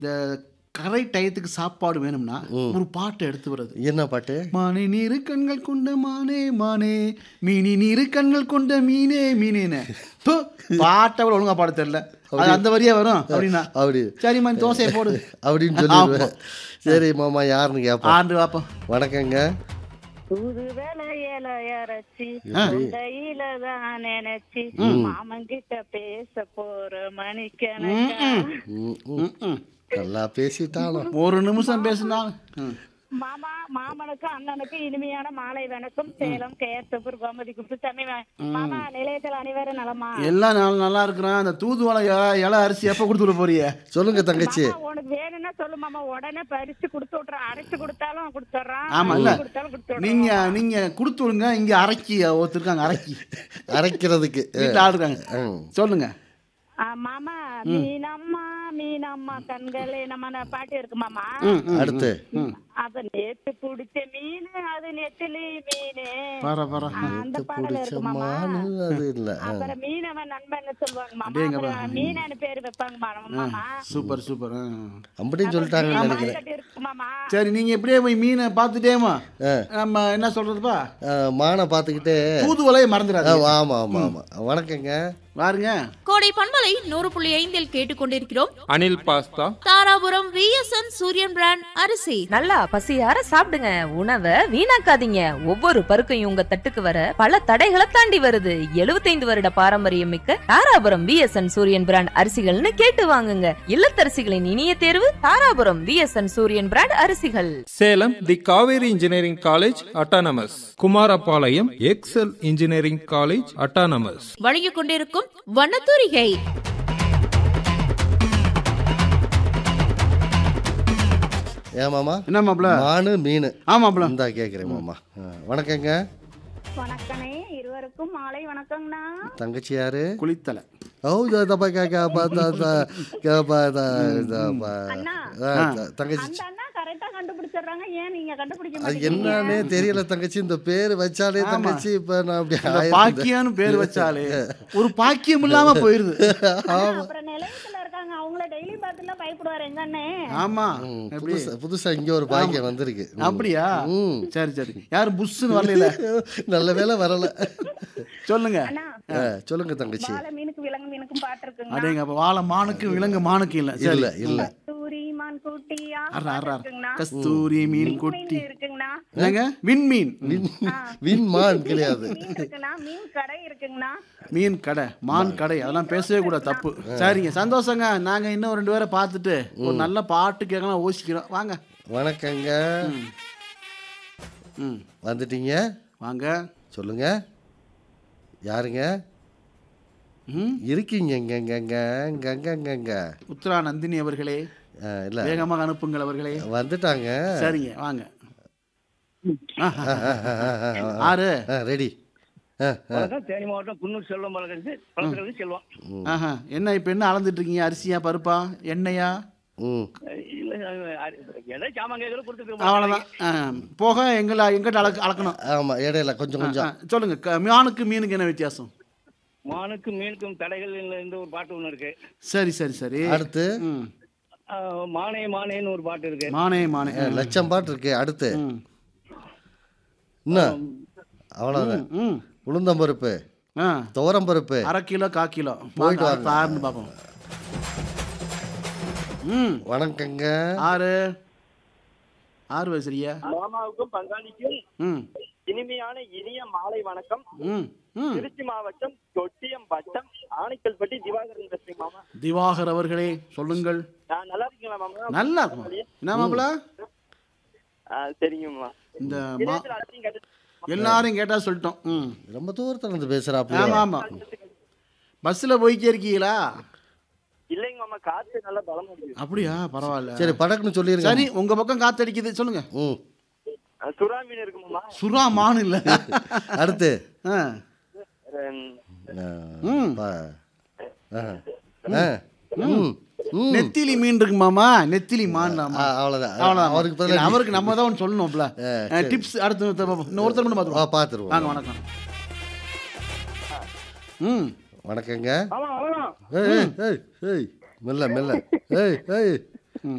இந்த கரை டயத்துக்கு சாப்பாடு வேணும்னா ஒரு பாட்டை எடுத்து வருது என்ன பாட்டு மானே நீரு கண்கள் கொண்ட மானே மானே மீனி நீரு கண்கள் கொண்ட மீனே மீனேன்னு பு, பாட்டை கூட ஒழுங்கா பாட தெரியல அது அந்த வரியா வரும் அப்படின்னா அப்படி சரிம்மா இந்த தோசையை போடு அப்படின்னு சொல்லிடுவேன் சரி மாமா யாருன்னு கேட்போம் ஆண்டு பார்ப்போம் வணக்கங்க புது வேலையில இறச்சி கையில தான் நினைச்சு மாமன் கிட்ட பேச போற மணிக்கணக்கா ம், ம். ம். நல்லா பேசிட்டாலும் ஒரு நிமிஷம் பேசினாலும் ம். மாமா மாமனுக்கு அண்ணனுக்கு இனிமையான மாலை வணக்கம் சேலம் கேசப்பூர் கோமதி குப்புசாமி மாமா நிலையத்தில் அனைவரும் நலமா எல்லாம் நல்லா நல்லா இருக்கிறான் அந்த தூதுவளை இலை- இலை அரிசி எப்போ கொடுத்துட போறிய சொல்லுங்க தங்கச்சி மாமா, உனக்கு வேணும்னா சொல்லு மாமா உடனே பறிச்சு கொடுத்து விட்டுறோம் அரைச்சு கொடுத்தாலும் கொடுத்துட்றான் ஆமா இல்ல கொடுத்தாலும் கொடுத்துட்றோம் நீங்க நீங்க கொடுத்து விடுங்க இங்க அரைக்கி ஒருத்தருக்காங்க அரைக்கி அரைக்கிறதுக்கு வீட்டில் ஆள் இருக்காங்க ம். சொல்லுங்க ஆ, மாமா மீனம்மா மீனம்மா கண்களே நம்ம அந்த பாட்டு இருக்கு மாமா ம், ம். அடுத்து அத நேத்து புடிச்ச மீன் அது நெத்திலி மீனு பர பர அந்த பாடல் இருக்கு மாமா மானு அது இல்ல அப்புறம் மீனவன் நண்பன் சொல்லுவாங்க மாமா அடேங்கப்பா. அப்புறம் மீனன்னு பேரு வைப்பாங்க மாமா மாமா சூப்பர் சூப்பர் ஆ. அப்படின்னு சொல்லிட்டாங்கன்னு நினைக்கிறேன் கட்டி இருக்கு மாமா சரி நீங்க எப்படியே போய் மீனை பார்த்துட்டேமா ஆ. நம்ம என்ன சொல்றதுப்பா ஆ, மானை பார்த்துக்கிட்டே தூதுவளையை ஆ, மறந்துடாது ஆமா ஆமா ஆமா வணக்கங்க பாருங்க கோடை பண்பலை நூறு புள்ளி ஐந்தில் கேட்டுக்கொண்டிருக்கிறோம் அனில் பாஸ்தா தாராபுரம் விஎஸ்என் சூரியன் பிராண்ட் அரிசி நல்லா பசியார சாப்பிடுங்க உணவை வீணாக்காதீங்க ஒவ்வொரு பருக்கையும் உங்க தட்டுக்கு வர பல தடைகளை தாண்டி வருது 75 வருட பாரம்பரியம் மிக்க தாராபுரம் விஎஸ்என் சூரியன் பிராண்ட் அரிசிகள்னு கேட்டு வாங்குங்க இல்லத்தரசிகளின் இனிய தேர்வு தாராபுரம் விஎஸ்என் சூரியன் பிராண்ட் அரிசிகள் Salem the Kaveri engineering college autonomous Kumarapalayam excel engineering college autonomous வழங்கிக் கொண்டிருக்கும் வண்ணத்தூரிகை ஏன் மாமா என்ன மாப்பிள மானு மீன் ஆமாப்ல இந்தா கேட்குறேன் மாமா ஆ, வணக்கங்க வணக்கமே இருவருக்கும் மாலை வணக்கங்கண்ணா தங்கச்சி யாரு குளித்தலை ஓ தப்பா கேக்கா பார்த்தா கேப்பா அண்ணா. தங்கச்சி அந்த அண்ணா கரெக்டா கண்டுபிடிச்சிடுறாங்க ஏன் நீங்க கண்டுபிடிக்க அது மாட்டீங்க என்னன்னே தெரியல தங்கச்சி இந்த பேர் வச்சாலே தங்கச்சி இப்ப நான் அப்படி இந்த ஆயிருந்தேன். பாக்கியம்னு பேர் வச்சாலே ஒரு பாக்கியம் இல்லாம போயிருது அப்புறம் நிலையத்துல இருக்காங்க அவங்கள டெய்லி பார்த்துலாம் பயப்படுவாரு எங்க அண்ணே ஆமா ம், எப்படி புதுசா புதுசா இங்க ஒரு பாக்கியம் வந்திருக்கு ம். அப்படியா ம். சரி சரி யாரும் புஷ்ஷுன்னு வரல நல்ல வேளை வரல சொல்லுங்க அண்ணா ஆ, சொல்லுங்க தங்கச்சி வாழை மீனுக்கு விலங்கு மீனுக்கும் பாட்டு இருக்குங்க அடேங்க அப்ப வாழை மானுக்கு விலங்கு மானுக்கு இல்ல சரி இல்ல இல்ல கஸ்தூரி மான் குட்டியா அர்ரா, அர்ரா. இருக்குங்கண்ணா கஸ்தூரி மீன் மீன் கொட்டி இருக்குங்கண்ணா என்னங்க விண்மீன் வின் மான் கிடையாது மீன் இருக்குண்ணா மீன் கடை இருக்குங்கண்ணா மீன் கடை மான் கடை அதெல்லாம் பேசவே கூட தப்பு சரிங்க சந்தோஷங்க நாங்க இன்னும் ரெண்டு பேரை பார்த்துட்டு ஒரு நல்ல பாட்டு கேட்கலாம் யோசிக்கிறோம் வாங்க வணக்கங்க ம் வந்துட்டீங்க வாங்க சொல்லுங்க யாருங்க ம் இருக்கீங்க இங்க இங்க இங்க இங்க இங்க இங்க இங்க உத்ரா நந்தினி அவர்களே ஆ, இல்ல வேகமாக அனுப்புங்கள் அவர்களே வந்துட்டாங்க சரிங்க வாங்க ஆஹா. ஆறு ரெடி வணக்கம் தேனி மாவட்டம் குன்னூர் செல்வம் பழகிறது பழகிறது செல்வம் ஆஹா என்ன இப்போ என்ன அளந்துட்டு இருக்கீங்க அரிசியா பருப்பா எண்ணெயா ம் இல்ல ஏதோ சாமான் கேட்கறது கொடுத்துட்டு அவ்வளோதான் ஆ, போக எங்களை எங்கிட்ட அளக்கு அளக்கணும் ஆமா இடையில கொஞ்சம் ஆ, கொஞ்சம் சொல்லுங்க க- மானுக்கு மீனுக்கு என்ன வித்தியாசம் மானுக்கும் மீனுக்கும் தடைகள் இந்த ஒரு பாட்டு ஒன்று இருக்கு சரி சரி சரி அடுத்து ம் ஆஹ் மானே மானேன்னு ஒரு பாட்டு இருக்கு மானே மானே ஆ, லட்சம் பாட்டு இருக்கு அடுத்து ம் இன்னும் அவ்வளோதான் ம் உளுந்தம் பருப்பு ஆ துவரம் பருப்பு அரை கிலோ கா கிலோ போயிட்டு வாங்க வாங்க. ஆறுன்னு பார்ப்போம் ம் வணக்கங்க ஆறு ஆறு வயசுரியா மாமாவுக்கும் பங்காளிக்கும் ம் இனிமையான இனிய மாலை வணக்கம் ம் ம் திருச்சி மாவட்டம் தொட்டியம் வட்டம் ஆணைக்கல்பட்டி திவாகரன் பேசுறேன் மாமா திவாகர் அவர்களே சொல்லுங்கள் நான் நல்லா இருக்கீங்களா மாமா நல்லா இருக்கும் என்ன மாப்பிள ஆ, சரிங்க மாமா இந்த மா இணையத்துல அதையும் கேட்டு எல்லாரும் கேட்டா சொல்லிட்டோம் ம் ரொம்ப தூரத்துல இருந்து பேசுறாப்புல ஆமா ஆமா பஸ்ஸில் போய்க்கே இருக்கீங்களா இல்லைங்க மாமா காத்து நல்லா பலமா இருக்கு அப்படியா பரவாயில்ல சரி படக்குன்னு சொல்லிருங்க சரி உங்க பக்கம் காத்தடிக்குது சொல்லுங்க ம் ஆ, சுறா மீன் இருக்கு மாமா சுறா மான் இல்ல அடுத்து ஆ. ரெம், ஆ, ம். பா. ஆ. ஆ. ம். ம். நெத்திலி மீன் இருக்கு மாமா நெத்திலி மான் ஆ, அவ்வளவுதான் அவ்வளவுதான் அவருக்கு இல்ல, பதிலா அவருக்கு நம்ம தான் ஒன்று சொல்லணும்ல டிப்ஸ் அடுத்து ஒருத்தர் பார்ப்போம். இன்னும் ஒருத்தர் மட்டும் ஆ, பார்த்துருவோம் பார்த்துருவோம் வாங்க வணக்கம் ம் வணக்கங்க ஆமா ஆமா ஏய் ஏய், ஏய் ஏய் மெல்ல மெல்ல ஏய் ஏய்